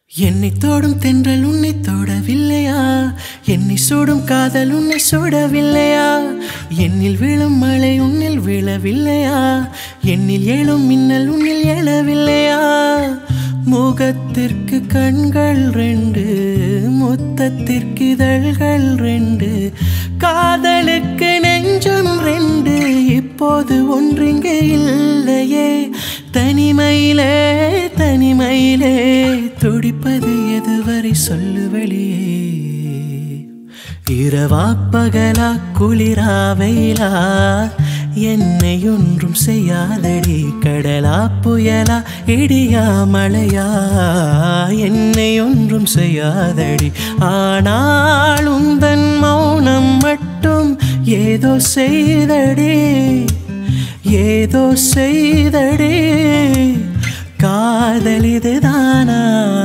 என்னை தோடும் தென்றல் உன்னை தோடவில்லையா என்னை சூடும் காதல் உன்னை சூடவில்லையா என்னில் விழும் மழை உன்னில் விழவில்லையா என்னில் எழும் மின்னல் உன்னில் எழவில்லையா முகத்திற்கு கண்கள் ரெண்டு முத்தத்திற்கு இதழ்கள் ரெண்டு காதலுக்கு நெஞ்சம் ரெண்டு இப்போது ஒன்றிங்கே இல்லையே தனிமையிலே தனிமையிலே துடிப்பது எதுவரை சொல்லு வெளியே இரவா பகலா குளிரா வெயிலா என்னை ஒன்றும் செய்யாதடி கடலா புயலா இடியா மழையா என்னை ஒன்றும் செய்யாதடி ஆனால் உந்தன் மௌனம் மட்டும் ஏதோ செய்தடி ஏதோ செய்தடி காதல் இதுதானா